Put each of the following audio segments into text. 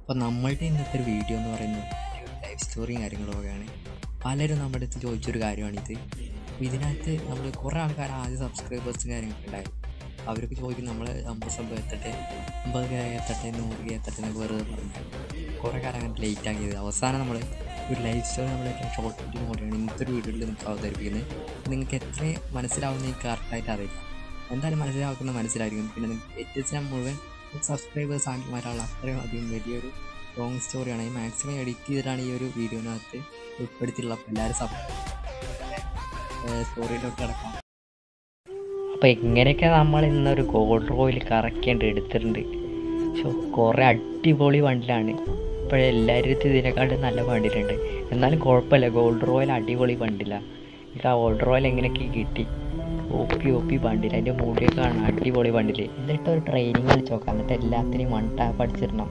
അപ്പോൾ നമ്മളുടെ ഇന്നത്തെ ഒരു വീഡിയോ എന്ന് പറയുന്നത് ലൈഫ് സ്റ്റോറിയും കാര്യങ്ങളൊക്കെയാണ് പലരും നമ്മുടെ അടുത്ത് ചോദിച്ചൊരു കാര്യമാണിത് അപ്പോൾ ഇതിനകത്ത് നമ്മൾ കുറേ ആൾക്കാർ ആദ്യം സബ്സ്ക്രൈബേഴ്സും കാര്യങ്ങളൊക്കെ ഉണ്ടായിരുന്നു അവരൊക്കെ ചോദിക്കും നമ്മൾ അമ്പത് സബ് എത്തട്ടെ അമ്പത് കെ എത്തട്ടെ നൂറ് കെ എത്തട്ടെ എന്നൊക്കെ വെറുതെ പറഞ്ഞു കുറേ കാലം അങ്ങനെ ലേറ്റ് ആക്കിയത് അവസാനം നമ്മൾ ഒരു ലൈഫ് സ്റ്റോറി നമ്മൾ ഏറ്റവും ഷോർട്ട് വീഡിയോ കൂടിയാണ് ഇന്നത്തെ ഒരു വീഡിയോയിൽ നമുക്ക് അവതരിപ്പിക്കുന്നത് നിങ്ങൾക്ക് എത്ര മനസ്സിലാവുന്ന എനിക്ക് കറക്റ്റായിട്ട് അറിയില്ല എന്തായാലും മനസ്സിലാക്കുന്ന മനസ്സിലായിരിക്കും പിന്നെ നിങ്ങൾക്ക് എത്തിച്ചാൽ മുഴുവൻ സബ്സ്ക്രൈബേഴ്സ് ആക്കി മാറ്റാനുള്ള അത്രയും അധികം വലിയൊരു ലോങ് സ്റ്റോറിയാണ് ഈ മാക്സിമം എഡിറ്റ് ചെയ്തിട്ടാണ് ഈ ഒരു വീഡിയോനകത്ത് ഉൾപ്പെടുത്തിയിട്ടുള്ള അപ്പോൾ എല്ലാവരും സബ് സ്റ്റോറിയിലോട്ട് കിടക്കാം അപ്പോൾ ഇങ്ങനെയൊക്കെ നമ്മൾ ഇന്നൊരു ഗോൾഡ് റോയിൽ കറക്കേണ്ടി എടുത്തിട്ടുണ്ട് പക്ഷെ കുറേ അടിപൊളി വണ്ടിലാണ് ഇപ്പോഴേ എല്ലാവരും ഇതിനെക്കാട്ടും നല്ല വണ്ടിയിലുണ്ട് എന്നാലും കുഴപ്പമില്ല ഗോൾഡ് റോയൽ അടിപൊളി വണ്ടില്ല എനിക്ക് ആ ഗോൾഡ് റോയൽ എങ്ങനെയൊക്കെ കിട്ടി ഒപ്പി ഒപ്പി വണ്ടിയിൽ അതിൻ്റെ മുടിയൊക്കെ കാണാം അടിപൊളി വണ്ടിയിൽ എന്നിട്ട് ഒരു ട്രെയിനിങ് കളിച്ച് നോക്കാം എന്നിട്ട് എല്ലാത്തിനെയും വൺ ടാപ്പ് അടിച്ചിടണം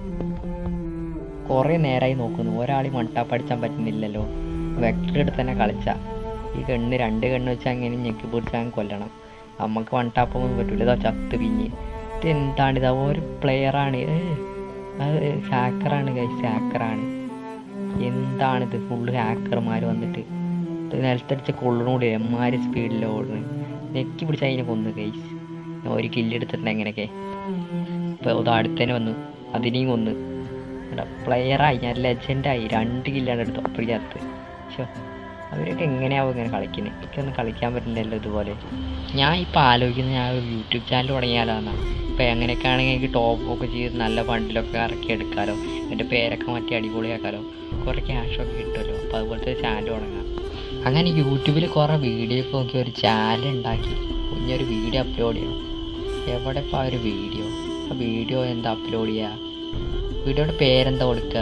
കുറേ നേരമായി നോക്കുന്നു ഒരാളെയും വൺ ടാപ്പ് അടിച്ചാൻ പറ്റുന്നില്ലല്ലോ വെക്ടർ എടുത്ത് തന്നെ കളിച്ച ഈ കണ്ണ് രണ്ട് കണ്ണ് വെച്ച് അങ്ങനെ ഞെക്കി പിടിച്ചാൽ കൊല്ലണം നമുക്ക് വൺ ടാപ്പ് ഒന്നും പറ്റൂല ഇതാ ചത്ത് പിഞ്ഞ് ഇത് എന്താണ് ഇതാ ഒരു പ്ലെയറാണ് അത് ഹാക്കറാണ് ഗൈസ് ഹാക്കറാണ് എന്താണിത് ഫുള്ള് ഹാക്കർമാർ വന്നിട്ട് ഇത് നിലത്തടിച്ച കൊള്ളണൂടി എമ്മാര് സ്പീഡിൽ ഓടുന്നത് നെക്കി പിടിച്ച് അതിനെ കൊന്നു ഗൈസ് ഒരു കില്ലെടുത്തിട്ടുണ്ട് എങ്ങനെയൊക്കെ ഇപ്പോൾ ഇത് അടുത്തന്നെ വന്നു അതിനെയും കൊന്ന് പ്ലെയറായി ഞാൻ ലെജൻഡായി രണ്ട് കില്ലാണ് എടുത്തു അപ്പോൾ ചത്ത് ശോ അവരൊക്കെ എങ്ങനെയാവും ഇങ്ങനെ കളിക്കുന്നത് എനിക്കൊന്നും കളിക്കാൻ പറ്റില്ലല്ലോ ഇതുപോലെ ഞാൻ ഇപ്പോൾ ആലോചിക്കുന്നത് ഞാൻ ഒരു യൂട്യൂബ് ചാനൽ തുടങ്ങിയാലോന്നാണ് ഇപ്പോൾ എങ്ങനെയൊക്കെ ആണെങ്കിൽ എനിക്ക് ടോപ്പൊക്കെ ചെയ്ത് നല്ല ഫണ്ടിലൊക്കെ ഇറക്കി എടുക്കാമല്ലോ എൻ്റെ പേരൊക്കെ മാറ്റി അടിപൊളിയാക്കാമല്ലോ കുറേ ക്യാഷൊക്കെ കിട്ടുമല്ലോ അപ്പോൾ അതുപോലത്തെ ചാനൽ തുടങ്ങാം അങ്ങനെ യൂട്യൂബിൽ കുറേ വീഡിയോ ഒക്കെ നോക്കി ഒരു ചാനൽ ഉണ്ടാക്കി ഇനി ഒരു വീഡിയോ അപ്ലോഡ് ചെയ്യണം എവിടെ ഇപ്പോൾ ആ ഒരു വീഡിയോ ആ വീഡിയോ എന്താ അപ്ലോഡ് ചെയ്യുക വീഡിയോയുടെ പേരെന്താ കൊടുക്കുക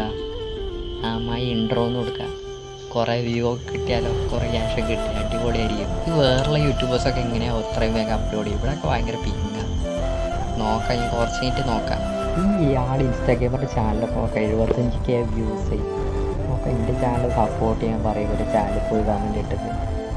ആ മൈ ഇൻട്രോ എന്ന് കൊടുക്കുക കുറേ വ്യൂ ഒക്കെ കിട്ടിയാലോ കുറേ ക്യാഷ് ഒക്കെ കിട്ടി അടിപൊളിയായിരിക്കും ഈ വേറെയുള്ള യൂട്യൂബേഴ്സൊക്കെ എങ്ങനെയാണ് അത്രയും വേഗം അപ്ലോഡ് ചെയ്യും ഇവിടെയൊക്കെ ഭയങ്കര പിങ്ങാണ് നോക്കാം ഇനി കുറച്ച് കഴിഞ്ഞിട്ട് നോക്കാം ഈ ആൾ ഇൻസ്റ്റാഗ്രാമിൻ്റെ ചാനലൊക്കെ നോക്കാം എഴുപത്തഞ്ച് കെ വ്യൂസ് നോക്കാം എൻ്റെ ചാനൽ സപ്പോർട്ട് ചെയ്യാൻ പറയും ഒരു ചാനൽ പോയി കമൻറ്റ് ഇട്ടത്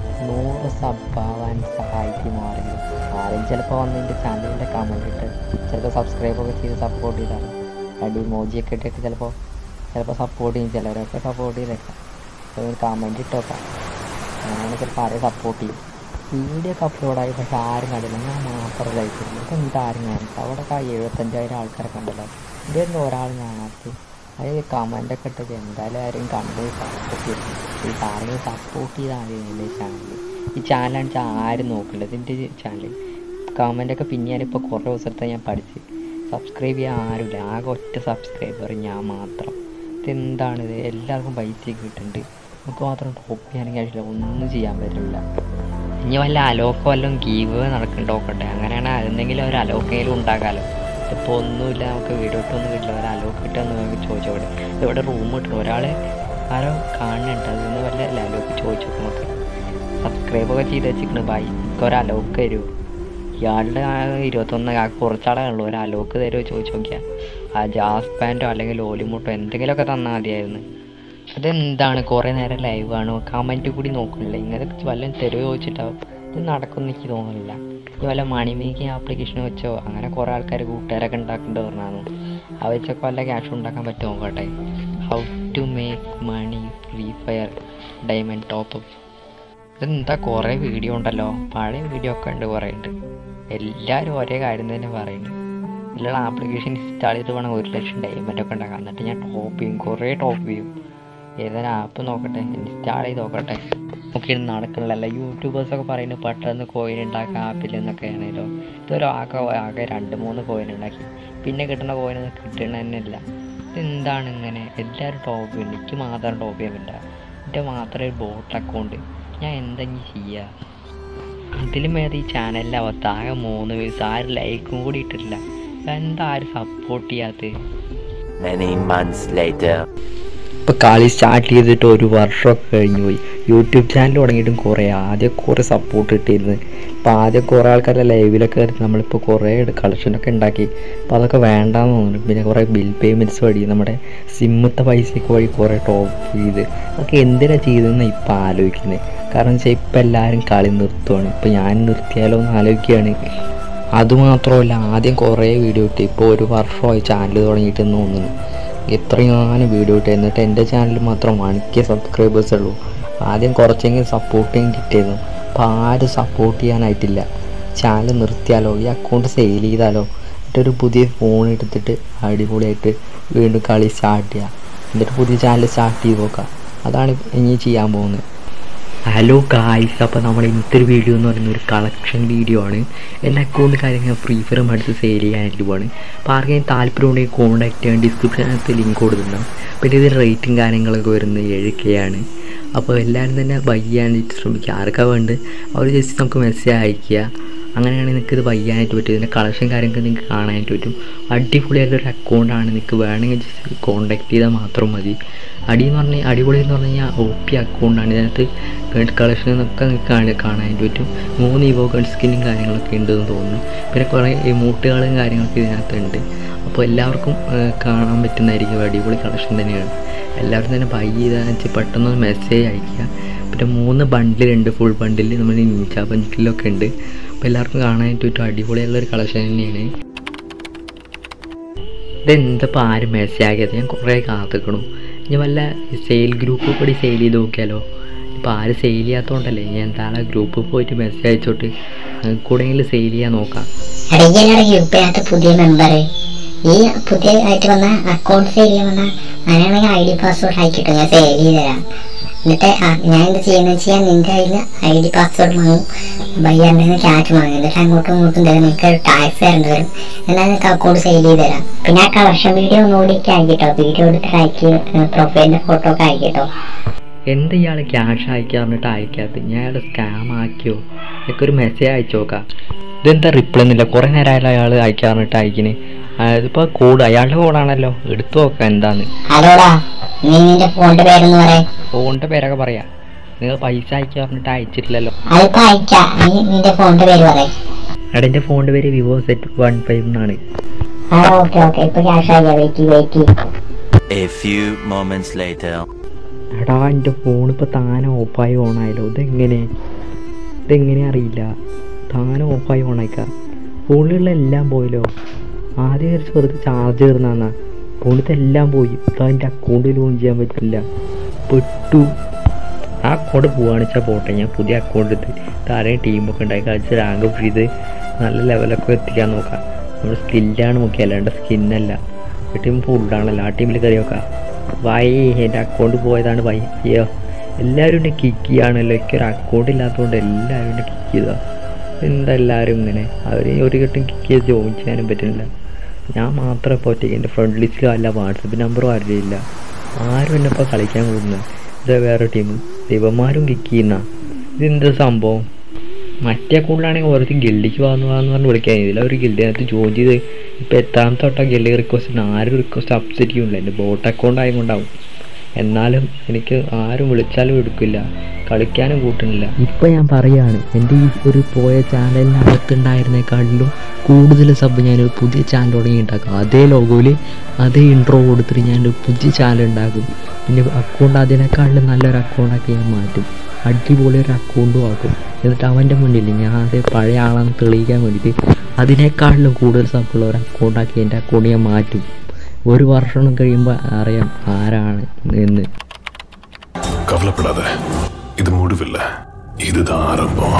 നൂറ് സബ്ബാവാൻ സഹായിക്കും ആരെങ്കിലും ആരും ചിലപ്പോൾ വന്ന് എൻ്റെ ചാനലിൻ്റെ കമൻറ്റ് ഇട്ട് ചിലപ്പോൾ സബ്സ്ക്രൈബൊക്കെ ചെയ്ത് സപ്പോർട്ട് ചെയ്താണ് അടി മോജിയൊക്കെ ഇട്ടിട്ട് ചിലപ്പോൾ ചിലപ്പോൾ സപ്പോർട്ട് ചെയ്യും ചിലരൊക്കെ സപ്പോർട്ട് ചെയ്തേക്കാം അപ്പോൾ കമൻറ്റ് ഇട്ട് നോക്കാം അങ്ങനെ ചിലപ്പോൾ ആരെയും സപ്പോർട്ട് ചെയ്യും വീഡിയോ ഒക്കെ അപ്ലോഡായി പക്ഷെ ആരും കണ്ടില്ല ഞാൻ മാത്രം ലൈക്ക് ചെയ്തു ഇപ്പം എന്നിട്ട് ആരും കാണിച്ചു അവിടെ ഒക്കെ എഴുപത്തഞ്ചായിരം ആൾക്കാരെ കണ്ടല്ലോ ഇതൊന്നും ഒരാൾ കാണാത്ത അത് കമൻ്റൊക്കെ ഇട്ടത് എന്തായാലും ആരും കണ്ട് സപ്പോർട്ട് ചെയ്തു ഈ ആരെങ്കിലും സപ്പോർട്ട് ചെയ്താൽ മതി ഈ ചാനൽ ഈ ചാനലാണെന്ന് വെച്ചാൽ ആരും നോക്കില്ല ഇതിൻ്റെ ചാനൽ കമൻ്റൊക്കെ പിന്നെ ഞാനിപ്പോൾ കുറേ ദിവസത്തെ ഞാൻ പഠിച്ച് സബ്സ്ക്രൈബ് ചെയ്യാൻ ആരുമില്ല ആകെ ഒറ്റ സബ്സ്ക്രൈബർ ഞാൻ മാത്രം ഇതെന്താണിത് എല്ലാവർക്കും പൈസ കിട്ടുന്നുണ്ട് നമുക്ക് മാത്രം ടോപ്പ് ചെയ്യാനും കഴിയില്ല ഒന്നും ചെയ്യാൻ പറ്റില്ല ഇനി വല്ല അലോക്ക വല്ലതും ഗീവ് നടക്കുന്നുണ്ട് നോക്കട്ടെ അങ്ങനെയാണ് എന്തെങ്കിലും ഒരു അലോക്കയിലും ഉണ്ടാക്കാമല്ലോ ഇപ്പോൾ ഒന്നുമില്ല നമുക്ക് വീഡിയോ ഇട്ടൊന്നും കിട്ടില്ല ഒരു അലോക്ക് കിട്ടുമെന്ന് നമുക്ക് ചോദിച്ചോടെ ഇവിടെ റൂം കിട്ടണം ഒരാൾ ആരോ കാണുന്നുണ്ട് അതൊന്ന് വല്ല അലോക്ക് ചോദിച്ചു നോക്കാം നമുക്ക് സബ്സ്ക്രൈബൊക്കെ ചെയ്ത് വെച്ചിട്ടുണ്ട് ബൈ എനിക്ക് ഒരു അലോക്ക് തരൂ ഇയാളുടെ ആ ഇരുപത്തൊന്ന് ആ കുറച്ചാളേ ഉള്ളൂ ഒരു അലോക്ക് തരുമോ ചോദിച്ചു നോക്കിയാൽ ആ ജാസ് പാൻറ്റോ അല്ലെങ്കിൽ ഓലിമുട്ടോ എന്തെങ്കിലുമൊക്കെ തന്നാൽ മതിയായിരുന്നു അതെന്താണ് കുറേ നേരം ലൈവ് ആണ് കമൻറ്റ് കൂടി നോക്കുന്നില്ല ഇങ്ങനെ വല്ലതും തരുമോ ചോദിച്ചിട്ടാവും ഇത് നടക്കുമെന്ന് എനിക്ക് തോന്നുന്നില്ല ഇത് വല്ല മണി മേക്കിംഗ് ആപ്ലിക്കേഷൻ വെച്ചോ അങ്ങനെ കുറേ ആൾക്കാർ കൂട്ടുകാരൊക്കെ ഉണ്ടാക്കേണ്ടി പറഞ്ഞാന്നു ആ വെച്ചൊക്കെ വല്ല ക്യാഷ് ഉണ്ടാക്കാൻ പറ്റുമോ നോക്കട്ടെ how to make money free fire diamond top ഇതെന്താ കുറേ വീഡിയോ ഉണ്ടല്ലോ പഴയ വീഡിയോ ഒക്കെ ഉണ്ട് കുറേ ഉണ്ട് എല്ലാവരും ഒരേ കാര്യം തന്നെ പറയുന്നുണ്ട് എല്ലാ ആപ്ലിക്കേഷൻ ഇൻസ്റ്റാൾ ചെയ്ത് വേണം ഒരു ലക്ഷം ഡയമണ്ട് ഒക്കെ ഉണ്ടാക്കാം എന്നിട്ട് ഞാൻ ടോപ്പ് ചെയ്യും കുറേ ടോപ്പ് ചെയ്യും ഏതൊരു ആപ്പ് നോക്കട്ടെ ഇൻസ്റ്റാൾ ചെയ്ത് നോക്കട്ടെ നോക്കി നടക്കണില്ലല്ലോ യൂട്യൂബേഴ്സൊക്കെ പറയുന്നത് പെട്ടെന്ന് കോയിൻ ഉണ്ടാക്കാം ആപ്പിൽ എന്നൊക്കെ ആണല്ലോ ഇതൊരു ആകെ ആകെ രണ്ട് മൂന്ന് കോയിൻ ഉണ്ടാക്കി പിന്നെ കിട്ടുന്ന കോയിനൊന്നും കിട്ടണ തന്നെ ഇല്ല ഇതെന്താണ് ഇങ്ങനെ എല്ലാവരും ടോപ്പ് ചെയ്യും എനിക്ക് മാത്രം ടോപ്പ് ചെയ്യാൻ പറ്റില്ല എൻ്റെ മാത്രമേ ഒരു ബോട്ട് അക്കൗണ്ട് ഞാൻ എന്തെങ്കിലും ചെയ്യുക അതിലും വേറെ ഈ ചാനലിൻ്റെ അവസ്ഥ ആകെ മൂന്ന് വ്യൂസ് ആരും ലൈക്കും കൂടി ഇട്ടിട്ടില്ല എന്താ ആരും സപ്പോർട്ട് ചെയ്യാത്തത് Many months later. ഇപ്പോൾ കളി സ്റ്റാർട്ട് ചെയ്തിട്ട് ഒരു വർഷമൊക്കെ കഴിഞ്ഞു പോയി യൂട്യൂബ് ചാനൽ തുടങ്ങിയിട്ടും കുറേ ആദ്യം കുറേ സപ്പോർട്ട് കിട്ടിയിരുന്നു ഇപ്പോൾ ആദ്യം കുറേ ആൾക്കാരുടെ ലൈവിലൊക്കെ കയറി നമ്മളിപ്പോൾ കുറേ കളക്ഷനൊക്കെ ഉണ്ടാക്കി അപ്പോൾ അതൊക്കെ വേണ്ടാന്ന് തോന്നുന്നു പിന്നെ കുറേ ബിൽ പേയ്മെൻറ്റ്സ് വഴി നമ്മുടെ സിമ്മത്തെ പൈസയൊക്കെ വഴി കുറേ ടോപ്പ് ചെയ്ത് അതൊക്കെ എന്തിനാണ് ചെയ്തതെന്ന് ഇപ്പോൾ ആലോചിക്കുന്നത് കാരണം വെച്ചാൽ ഇപ്പം എല്ലാവരും കളി നിർത്തുവാണ് ഇപ്പോൾ ഞാൻ നിർത്തിയാലോ എന്ന് ആലോചിക്കുകയാണ് അതുമാത്രമല്ല ആദ്യം കുറേ വീഡിയോ ഇട്ട് ഇപ്പോൾ ഒരു വർഷമായി ചാനൽ തുടങ്ങിയിട്ടെന്ന് തോന്നുന്നു ഇത്രയും ഞാൻ വീഡിയോ ഇട്ട് എന്നിട്ട് എൻ്റെ ചാനലിൽ മാത്രം വൺ കെ സബ്സ്ക്രൈബേഴ്സ് ഉള്ളൂ ആദ്യം കുറച്ചെങ്കിലും സപ്പോർട്ടിങ് കിട്ടിയിരുന്നു അപ്പോൾ ആരും സപ്പോർട്ട് ചെയ്യാനായിട്ടില്ല ചാനൽ നിർത്തിയാലോ ഈ അക്കൗണ്ട് സെയിൽ ചെയ്താലോ എന്നിട്ടൊരു പുതിയ ഫോൺ എടുത്തിട്ട് അടിപൊളിയായിട്ട് വീണ്ടും കളി സ്റ്റാർട്ട് ചെയ്യുക എന്നിട്ട് പുതിയ ചാനൽ സ്റ്റാർട്ട് ചെയ്ത് നോക്കുക അതാണ് ഇനി ചെയ്യാൻ പോകുന്നത് ഹലോ ഗായ്സ് അപ്പോൾ നമ്മുടെ ഇന്നത്തെ ഒരു വീഡിയോ എന്ന് പറയുന്ന ഒരു കളക്ഷൻ വീഡിയോ ആണ് എൻ്റെ അക്കൗണ്ട് കാര്യങ്ങൾ ഫ്രീ ഫയർ മേടിച്ച് സെയിൽ ചെയ്യാനായിട്ട് പോവാണ് അപ്പോൾ ആർക്കെങ്കിലും താല്പര്യം ഉണ്ടെങ്കിൽ കോൺടാക്ട് ചെയ്യാൻ ഡിസ്ക്രിപ്ഷനകത്ത് ലിങ്ക് കൊടുത്തിട്ടുണ്ടാവും പിന്നെ ഇതിന് റേറ്റും കാര്യങ്ങളൊക്കെ വരുന്നത് ഏഴ് കെ ആണ് അപ്പോൾ എല്ലാവരും തന്നെ ബൈ ചെയ്യാനായിട്ട് ശ്രമിക്കുക ആർക്കാ വേണ്ടത് അവർ ജസ്റ്റ് നമുക്ക് മെസ്സേജ് അയക്കുക അങ്ങനെയാണെങ്കിൽ നിങ്ങൾക്ക് ഇത് ചെയ്യാനായിട്ട് പറ്റും ഇതിൻ്റെ കളക്ഷൻ കാര്യങ്ങൾ നിങ്ങൾക്ക് കാണാനായിട്ട് പറ്റും അടിപൊളിയായിട്ടൊരു അക്കൗണ്ടാണ് നിങ്ങൾക്ക് വേണമെങ്കിൽ ജസ്റ്റ് കോൺടാക്ട് ചെയ്താൽ മാത്രം മതി അടി എന്ന് പറഞ്ഞാൽ അടിപൊളി എന്ന് പറഞ്ഞു കഴിഞ്ഞാൽ ഒ പി അക്കൗണ്ടാണ് ഇതിനകത്ത് കളക്ഷൻ എന്നൊക്കെ നിങ്ങൾക്ക് കാണാൻ കാണാനായിട്ട് പറ്റും മൂന്ന് ഇവോ ഗൺ സ്കിന്നും കാര്യങ്ങളൊക്കെ ഉണ്ടെന്ന് തോന്നുന്നു പിന്നെ കുറേ എമൗട്ടുകളും കാര്യങ്ങളൊക്കെ ഇതിനകത്ത് ഉണ്ട് അപ്പോൾ എല്ലാവർക്കും ഏഹ്, കാണാൻ പറ്റുന്നതായിരിക്കും അടിപൊളി കളക്ഷൻ തന്നെയാണ് എല്ലാവരും തന്നെ ബൈ ചെയ്താൽ പെട്ടെന്ന് മെസ്സേജ് അയക്കുക പിന്നെ മൂന്ന് ബണ്ടിലുണ്ട് ഫുൾ ബണ്ടിൽ നമ്മൾ നീച്ച ബണ്ടിലൊക്കെ ഉണ്ട് അപ്പോൾ എല്ലാവർക്കും കാണാനായിട്ട് പറ്റും അടിപൊളിയുള്ളൊരു കളക്ഷൻ തന്നെയാണ് ഇതെന്തപ്പോൾ ആരും മെസ്സേജ് ആക്കിയത് ഞാൻ കുറേ കാത്തിക്കണു ഇനി വല്ല സെയിൽ ഗ്രൂപ്പ് കൂടി സെയിൽ ചെയ്ത് നോക്കിയാലോ ഇപ്പോൾ ആരും സെയിൽ ചെയ്യാത്തതുകൊണ്ടല്ലേ ഞാൻ എന്തായാലും ഗ്രൂപ്പിൽ പോയിട്ട് മെസ്സേജ് അയച്ചോട്ട് കൂടെയെങ്കിലും സെയിൽ ചെയ്യാൻ നോക്കാം അടിയലാണ് ഗ്രൂപ്പിനകത്ത് പുതിയ മെമ്പർ ഈ പുതിയ ആയിട്ട് വന്ന അക്കൗണ്ട് സെയിൽ ചെയ്യാൻ വന്ന അങ്ങനെയാണെങ്കിൽ ഐ ഡി പാസ്വേഡ് അയക്കിട്ടോ ഞാൻ സെയിൽ ചെയ്ത് തരാം എന്നിട്ട് ആ- ഞാൻ എന്ത് ചെയ്യുന്നത് വെച്ചാൽ നിന്റെ കയ്യിൽ ഐ ഡി പാസ്വേഡ് വാങ്ങും ബയ്യാറിൻ്റെ ക്യാഷ് വാങ്ങും എന്നിട്ട് അങ്ങോട്ടും ഇങ്ങോട്ടും തരും നിനക്ക് ടാക്സ് തരേണ്ടി വരും എന്നാൽ നിനക്ക് അക്കൗണ്ട് സെയിൽ ചെയ്ത് തരാം പിന്നെ ആ കളക്ഷൻ വീഡിയോ ഒന്നുകൂടി അയക്കിട്ടോ വീഡിയോ എടുത്തിട്ട് അയക്കി പ്രൊഫൈലിൻ്റെ ഫോട്ടോ ഒക്കെ അയക്കിട്ടോ എന്താ ഇയാൾ ക്യാഷ് അയക്കാറിട്ട് അയക്കാത്ത ഞാൻ അയാൾ സ്കാം ആക്കിയോ എനിക്ക് ഒരു മെസ്സേജ് അയച്ചു നോക്കാം ഇതെന്താ റിപ്ലൈ ഒന്നുമില്ല കുറേ നേരമായാലും അയാൾ അയക്കാറിട്ട് അയക്കിന് ഇതിപ്പോൾ കോഡ് അയാളുടെ കോഡാണല്ലോ എടുത്തു നോക്കാം എന്താന്ന് ഹലോടാ നീ നിന്റെ ഫോണിന്റെ പേരെന്ന് പറയേ ഫോണിൻ്റെ പേരൊക്കെ പറയാം നിങ്ങൾ പൈസ അയക്കാറിട്ട് അയച്ചിട്ടില്ലല്ലോ അതിപ്പോ അയക്കാം നീ നിന്റെ ഫോണിന്റെ പേര് പറയേ എടാ എൻ്റെ ഫോണിൻ്റെ പേര് വിവോ സെറ്റ് വൺ ഫൈവ് എന്നാണ് ആ ഓക്കെ ഓക്കെ ഇപ്പൊ ക്യാഷ് അയക്കാം wait wait A few moments later. എടാ എൻ്റെ ഫോൺ ഇപ്പോൾ താനെ ഓഫായി ഓണായല്ലോ ഇതെങ്ങനെ ഇതെങ്ങനെ അറിയില്ല താനെ ഓഫായി ഓണായിക്ക ഫോണിലുള്ള എല്ലാം പോയല്ലോ ആദ്യം വിചാരിച്ച് വെറുതെ ചാർജ് കയറുന്നാ ഫോണിലത്തെ എല്ലാം പോയി ഇതാ എൻ്റെ അക്കൗണ്ടിൽ ലോൺ ചെയ്യാൻ പറ്റില്ല പെട്ടു ആ അക്കൗണ്ട് പോവാന്ന് വെച്ചാൽ പോട്ടെ ഞാൻ പുതിയ അക്കൗണ്ട് എടുത്ത് താരെയും ടീമൊക്കെ ഉണ്ടായി കളിച്ച് റാങ്ക് ചെയ്ത് നല്ല ലെവലൊക്കെ എത്തിക്കാൻ നോക്കാം നമ്മൾ സ്കില്ലാണ് നോക്കി അല്ലാണ്ട് സ്കിന്നല്ല ടീം ഫുള്ളാണല്ലോ ആ ടീമിൽ കയറി നോക്കാം വൈ എൻ്റെ അക്കൗണ്ട് പോയതാണ് വൈ അയ്യോ എല്ലാവരും എന്നെ കിക്ക് ചെയ്യാണല്ലോ എനിക്ക് ഒരു അക്കൗണ്ട് ഇല്ലാത്തതുകൊണ്ട് എല്ലാവരും എന്നെ കിക്ക് ചെയ്താ എന്താ എല്ലാവരും ഇങ്ങനെ അവർ ഒരു ഘട്ടം കിക്ക് ചെയ്ത് ജോയിൻ ചെയ്യാനും പറ്റുന്നില്ല ഞാൻ മാത്രം ഇപ്പോൾ ഒറ്റയ്ക്ക് എൻ്റെ ഫ്രണ്ട് ലിസ്റ്റിലും അല്ല വാട്സപ്പ് നമ്പറും ആരുടെ ഇല്ല ആരും എന്നെ ഇപ്പോൾ കളിക്കാൻ കൂടുന്നത് ഇത് വേറെ ടീം ദൈവന്മാരും കിക്ക് ചെയ്യുന്ന ഇതെന്താ സംഭവം മറ്റേ അക്കൗണ്ടിലാണെങ്കിൽ ഓരോരുത്തർ ഗിൽഡിക്ക് വന്നു വന്ന് പറഞ്ഞ് വിളിക്കാൻ ഇതിൽ ഒരു ഗിൽഡിനകത്ത് ജോയിൻ ചെയ്ത് ഇപ്പോൾ എത്താമത്തെ തൊട്ടാ ഗിൽഡി റിക്വസ്റ്റിന് ആരും റിക്വസ്റ്റ് അപ്സെറ്റ് ചെയ്യുന്നില്ല എൻ്റെ ബോട്ട് അക്കൗണ്ട് ആയതുകൊണ്ടാവും എന്നാലും എനിക്ക് ആരും വിളിച്ചാലും എടുക്കില്ല കളിക്കാനും കൂട്ടുന്നില്ല ഇപ്പം ഞാൻ പറയാണ് എൻ്റെ ഈ ഒരു പോയ ചാനലിനകത്തുണ്ടായിരുന്നേക്കാളിലും കൂടുതൽ സബ് ഞാനൊരു പുതിയ ചാനൽ തുടങ്ങി ഉണ്ടാക്കും അതേ ലോഗോയിൽ അതേ ഇൻട്രോ കൊടുത്തിട്ട് ഞാനൊരു പുതിയ ചാനൽ ഉണ്ടാക്കും പിന്നെ അക്കൗണ്ട് അതിനേക്കാളിലും നല്ലൊരു അക്കൗണ്ടാക്കി ഞാൻ മാറ്റും അടിപൊളി ഒരു അക്കൗണ്ടും ആക്കും എന്നിട്ട് അവൻ്റെ മുന്നിൽ ഞാൻ അത് പഴയ ആളാണെന്ന് തെളിയിക്കാൻ വേണ്ടിയിട്ട് അതിനേക്കാളിലും കൂടുതൽ സബുള്ള ഒരു അക്കൗണ്ടാക്കി എൻ്റെ അക്കൗണ്ട് ഞാൻ മാറ്റും ഒരു വർഷം കഴിയുമ്പോൾ അറിയാം ആരാണ് എന്ന് கவலைப்படாத இது முடிவில்ல இதுதான் ஆரம்பம்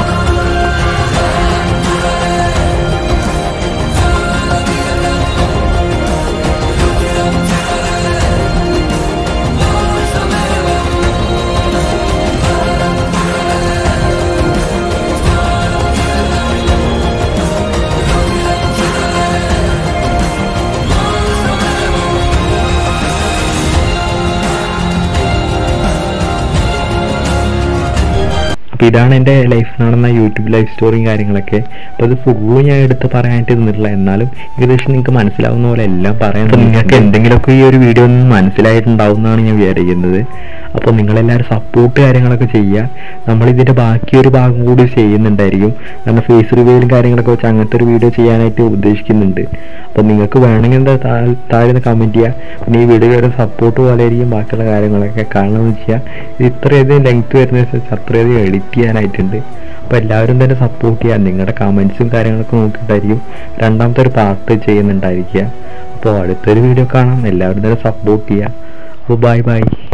അപ്പോൾ ഇതാണ് എൻ്റെ ലൈഫ് നടന്ന യൂട്യൂബ് ലൈഫ് സ്റ്റോറിയും കാര്യങ്ങളൊക്കെ അപ്പോൾ ഇത് ഫുള്ള് ഞാൻ എടുത്ത് പറയാനായിട്ട് നിന്നിട്ടില്ല എന്നാലും ഏകദേശം നിങ്ങൾക്ക് മനസ്സിലാവുന്ന പോലെ എല്ലാം പറയാൻ നിങ്ങൾക്ക് എന്തെങ്കിലുമൊക്കെ ഈ ഒരു വീഡിയോ ഒന്ന് മനസ്സിലായിട്ടുണ്ടാവും എന്നാണ് ഞാൻ വിചാരിക്കുന്നത് അപ്പോൾ നിങ്ങളെല്ലാവരും സപ്പോർട്ട് കാര്യങ്ങളൊക്കെ ചെയ്യുക നമ്മളിതിൻ്റെ ബാക്കി ഒരു ഭാഗം കൂടി ചെയ്യുന്നുണ്ടായിരിക്കും കാരണം ഫേസ് റിവ്യൂലും കാര്യങ്ങളൊക്കെ വെച്ച് അങ്ങനത്തെ ഒരു വീഡിയോ ചെയ്യാനായിട്ട് ഉദ്ദേശിക്കുന്നുണ്ട് അപ്പോൾ നിങ്ങൾക്ക് വേണമെങ്കിൽ എന്താ താഴെ താഴെ കമൻറ്റ് ചെയ്യുക പിന്നെ ഈ വീഡിയോ ഒരു സപ്പോർട്ട് പോലെ ആയിരിക്കും ബാക്കിയുള്ള കാര്യങ്ങളൊക്കെ കാണണമെന്ന് വെച്ചാൽ ഇത് ഇത്രയധികം ലെങ്ത് വരുന്നതനുസരിച്ച് അത്രയധികം എഡിറ്റ് ചെയ്യാനായിട്ടുണ്ട് അപ്പോൾ എല്ലാവരും തന്നെ സപ്പോർട്ട് ചെയ്യുക നിങ്ങളുടെ കമൻസും കാര്യങ്ങളൊക്കെ നോക്കിയിട്ടായിരിക്കും രണ്ടാമത്തെ ഒരു പാർട്ട് ചെയ്യുന്നുണ്ടായിരിക്കുക അപ്പോൾ അടുത്തൊരു വീഡിയോ കാണാം എല്ലാവരും തന്നെ സപ്പോർട്ട് ചെയ്യുക അപ്പോൾ ബൈ ബൈ